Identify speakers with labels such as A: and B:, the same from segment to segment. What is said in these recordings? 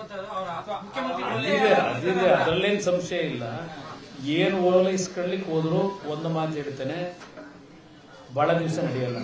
A: ಅವರ ಅಥವಾ ಮುಖ್ಯಮಂತ್ರಿ
B: ಅದಿದೆ ಅದಿದೆ ಅದರಲ್ಲೇನು ಸಂಶಯ ಇಲ್ಲ ಏನು ಓಲೈಸ್ಕೊಳ್ಳಿಕ್ಕೆ ಹೋದ್ರು ಒಂದು ಮಾತು ಹೇಳ್ತೇನೆ ಬಹಳ ದಿವಸ ನಡೆಯಲ್ಲ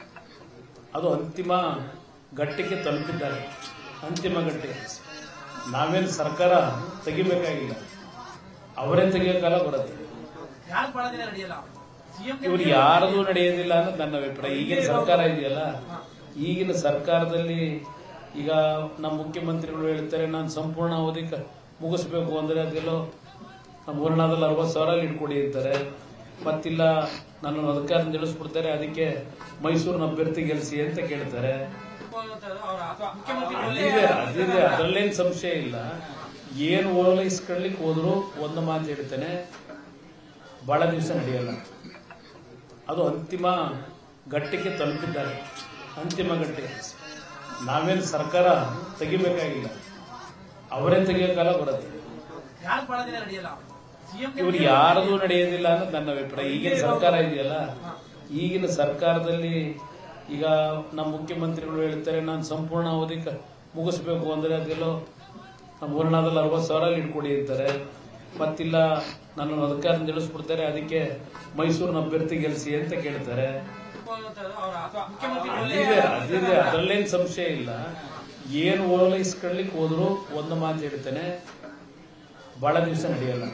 B: ಅದು ಅಂತಿಮ ಘಟ್ಟಕ್ಕೆ ತಲುಪಿದ್ದಾರೆ ಅಂತಿಮ ಘಟ್ಟಕ್ಕೆ ನಾವೇನು ಸರ್ಕಾರ ತೆಗಿಬೇಕಾಗಿಲ್ಲ ಅವರೇ ತೆಗಿಯೋ ಕಾಲ ಬರುತ್ತೆ
A: ಯಾರು ಬಹಳ ದಿನ ನಡೆಯಲ್ಲ ಸಿಎಂ
B: ಇವ್ರು ಯಾರದು ನಡೆಯೋದಿಲ್ಲ ಅನ್ನೋದು ನನ್ನ ಅಭಿಪ್ರಾಯ ಈಗಿನ ಸರ್ಕಾರ ಇದೆಯಲ್ಲ ಈಗಿನ ಸರ್ಕಾರದಲ್ಲಿ ಈಗ ನಮ್ಮ ಮುಖ್ಯಮಂತ್ರಿಗಳು ಹೇಳ್ತಾರೆ ನಾನು ಸಂಪೂರ್ಣ ಅವಧಿ ಕ- ಮುಗಿಸ್ಬೇಕು ಅಂದ್ರೆ ಅದೆಲ್ಲೋ ನಮ್ಮ ಊರ್ಣಾದಲ್ಲಿ ಅರವತ್ತು ಸಾವಿರ ಇಟ್ಕೊಡಿ ಅಂತಾರೆ ಮತ್ತಿಲ್ಲ ನನ್ನ ಅಧಿಕಾರ ನಿಲ್ಲಿಸ್ಬಿಡ್ತಾರೆ ಅದಕ್ಕೆ ಮೈಸೂರಿನ ಅಭ್ಯರ್ಥಿ ಗೆಲ್ಲಿಸಿ ಅಂತ ಕೇಳ್ತಾರೆ
A: ಅವರ ಅಥವಾ ಮುಖ್ಯಮಂತ್ರಿ
B: ಅದಿದೆ ಅದಿದೆ ಅದರಲ್ಲೇನು ಸಂಶಯ ಇಲ್ಲ ಏನು ಓಲೈಸ್ಕೊಳ್ಳಿಕ್ಕೆ ಹೋದ್ರು ಒಂದು ಮಾತು ಹೇಳ್ತೇನೆ ಬಹಳ ದಿವಸ ನಡೆಯಲ್ಲ ಅದು ಅಂತಿಮ ಘಟ್ಟಕ್ಕೆ ತಲುಪಿದ್ದಾರೆ ಅಂತಿಮ ಘಟ್ಟಕ್ಕೆ ನಾವೇನು ಸರ್ಕಾರ ತೆಗಿಬೇಕಾಗಿಲ್ಲ ಅವರೇ ತೆಗಿಯೋ ಕಾಲ ಬರುತ್ತೆ
A: ಯಾರು ಬಹಳ ದಿನ ನಡೆಯಲ್ಲ ಸಿಎಂ
B: ಇವ್ರು ಯಾರದು ನಡೆಯೋದಿಲ್ಲ ಅನ್ನೋದು ನನ್ನ ಅಭಿಪ್ರಾಯ ಈಗಿನ ಸರ್ಕಾರ ಇದೆಯಲ್ಲ ಈಗಿನ ಸರ್ಕಾರದಲ್ಲಿ ಈಗ ನಮ್ಮ ಮುಖ್ಯಮಂತ್ರಿಗಳು ಹೇಳ್ತಾರೆ ನಾನು ಸಂಪೂರ್ಣ ಅವಧಿ ಕ- ಮುಗಿಸ್ಬೇಕು ಅಂದ್ರೆ ಅದೆಲ್ಲೋ ನಮ್ಮ ಊರ್ಣಾದಲ್ಲಿ ಅರವತ್ತು ಸಾವಿರ ಇಟ್ಕೊಡಿ ಅಂತಾರೆ ಮತ್ತಿಲ್ಲ ನನ್ನ ಅಧಿಕಾರ ನಿಲ್ಲಿಸ್ಬಿಡ್ತಾರೆ ಅದಕ್ಕೆ ಮೈಸೂರಿನ ಅಭ್ಯರ್ಥಿ ಗೆಲ್ಲಿಸಿ ಅಂತ ಕೇಳ್ತಾರೆ
A: ಅವರ ಅಥವಾ ಮುಖ್ಯಮಂತ್ರಿ
B: ಅದಿದೆ ಅದಿದೆ ಅದರಲ್ಲೇನು ಸಂಶಯ ಇಲ್ಲ ಏನು ಓಲೈಸ್ಕೊಳ್ಳಿಕ್ಕೆ ಹೋದ್ರು ಒಂದು ಮಾತು ಹೇಳ್ತೇನೆ ಬಹಳ ದಿವಸ ನಡೆಯಲ್ಲ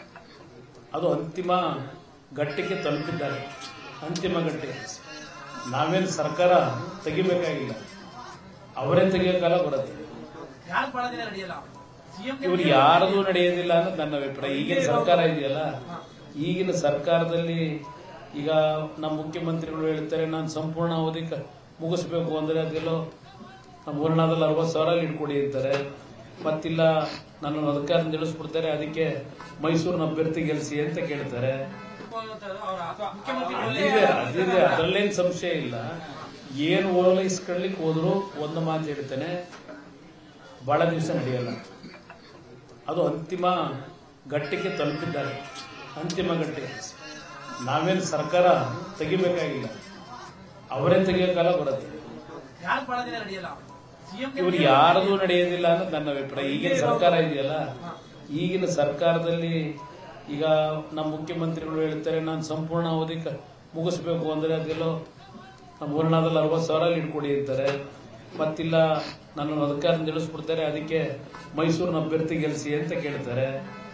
B: ಅದು ಅಂತಿಮ ಘಟ್ಟಕ್ಕೆ ತಲುಪಿದ್ದಾರೆ ಅಂತಿಮ ಘಟ್ಟಕ್ಕೆ ನಾವೇನು ಸರ್ಕಾರ ತೆಗಿಬೇಕಾಗಿಲ್ಲ ಅವರೇ ತೆಗಿಯೋ ಕಾಲ ಬರುತ್ತೆ
A: ಯಾರು ಬಹಳ ದಿನ ನಡೆಯಲ್ಲ ಸಿಎಂ
B: ಇವ್ರು ಯಾರದು ನಡೆಯೋದಿಲ್ಲ ಅನ್ನೋದು ನನ್ನ ಅಭಿಪ್ರಾಯ ಈಗಿನ ಸರ್ಕಾರ ಇದೆಯಲ್ಲ ಈಗಿನ ಸರ್ಕಾರದಲ್ಲಿ ಈಗ ನಮ್ಮ ಮುಖ್ಯಮಂತ್ರಿಗಳು ಹೇಳ್ತಾರೆ ನಾನು ಸಂಪೂರ್ಣ ಅವಧಿ ಕ- ಮುಗಿಸ್ಬೇಕು ಅಂದ್ರೆ ಅದೆಲ್ಲೋ ನಮ್ಮ ಊರ್ಣಾದಲ್ಲಿ ಅರವತ್ತು ಸಾವಿರ ಇಟ್ಕೊಡಿ ಅಂತಾರೆ ಮತ್ತಿಲ್ಲ ನನ್ನ ಅಧಿಕಾರ ನಿಲ್ಲಿಸ್ಬಿಡ್ತಾರೆ ಅದಕ್ಕೆ ಮೈಸೂರಿನ ಅಭ್ಯರ್ಥಿ ಗೆಲ್ಲಿಸಿ ಅಂತ ಕೇಳ್ತಾರೆ
A: ಅವರ ಅಥವಾ ಮುಖ್ಯಮಂತ್ರಿ
B: ಅದಿದೆ ಅದಿದೆ ಅದರಲ್ಲೇನು ಸಂಶಯ ಇಲ್ಲ ಏನು ಓಲೈಸ್ಕೊಳ್ಳಿಕ್ಕೆ ಹೋದ್ರು ಒಂದು ಮಾತು ಹೇಳ್ತೇನೆ ಬಹಳ ದಿವಸ ನಡೆಯಲ್ಲ ಅದು ಅಂತಿಮ ಘಟ್ಟಕ್ಕೆ ತಲುಪಿದ್ದಾರೆ ಅಂತಿಮ ಘಟ್ಟಕ್ಕೆ ನಾವೇನು ಸರ್ಕಾರ ತೆಗಿಬೇಕಾಗಿಲ್ಲ ಅವರೇ ತೆಗಿಯೋ ಕಾಲ ಬರುತ್ತೆ
A: ಯಾರು ಬಹಳ ದಿನ ನಡೆಯಲ್ಲ ಸಿಎಂ
B: ಇವ್ರು ಯಾರದು ನಡೆಯೋದಿಲ್ಲ ಅನ್ನೋದು ನನ್ನ ಅಭಿಪ್ರಾಯ ಈಗಿನ ಸರ್ಕಾರ ಇದೆಯಲ್ಲ ಈಗಿನ ಸರ್ಕಾರದಲ್ಲಿ ಈಗ ನಮ್ಮ ಮುಖ್ಯಮಂತ್ರಿಗಳು ಹೇಳ್ತಾರೆ ನಾನು ಸಂಪೂರ್ಣ ಅವಧಿ ಕ- ಮುಗಿಸ್ಬೇಕು ಅಂದ್ರೆ ಅದೆಲ್ಲೋ ನಮ್ಮ ಊರ್ಣಾದಲ್ಲಿ ಅರವತ್ತು ಸಾವಿರ ಇಟ್ಕೊಡಿ ಅಂತಾರೆ ಮತ್ತಿಲ್ಲ ನನ್ನ ಅಧಿಕಾರ ನಿಲ್ಲಿಸ್ಬಿಡ್ತಾರೆ ಅದಕ್ಕೆ ಮೈಸೂರಿನ ಅಭ್ಯರ್ಥಿ ಗೆಲ್ಲಿಸಿ ಅಂತ ಕೇಳ್ತಾರೆ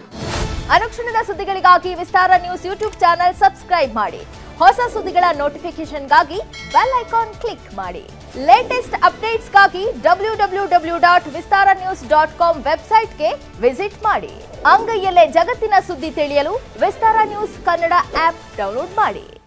C: ಅನುಕ್ಷಣದ ಸುದ್ದಿಗಳಿಗಾಗಿ Vistara news YouTube channel subscribe ಮಾಡಿ ಹೊಸ ಸುದ್ದಿಗಳ ನೋಟಿಫಿಕೇಶನ್ಗಾಗಿ ಬೆಲ್ ಐಕಾನ್ ಕ್ಲಿಕ್ ಮಾಡಿ ಲೇಟೆಸ್ಟ್ ಅಪ್ಡೇಟ್ಸ್ಗಾಗಿ W W W dot Vistara news dot com ವೆಬ್ಸೈಟ್ಗೆ ವಿಸಿಟ್ ಮಾಡಿ ಅಂಗೈಯಲ್ಲೇ ಜಗತ್ತಿನ ಸುದ್ದಿ ತಿಳಿಯಲು Vistara news Kannada app download ಮಾಡಿ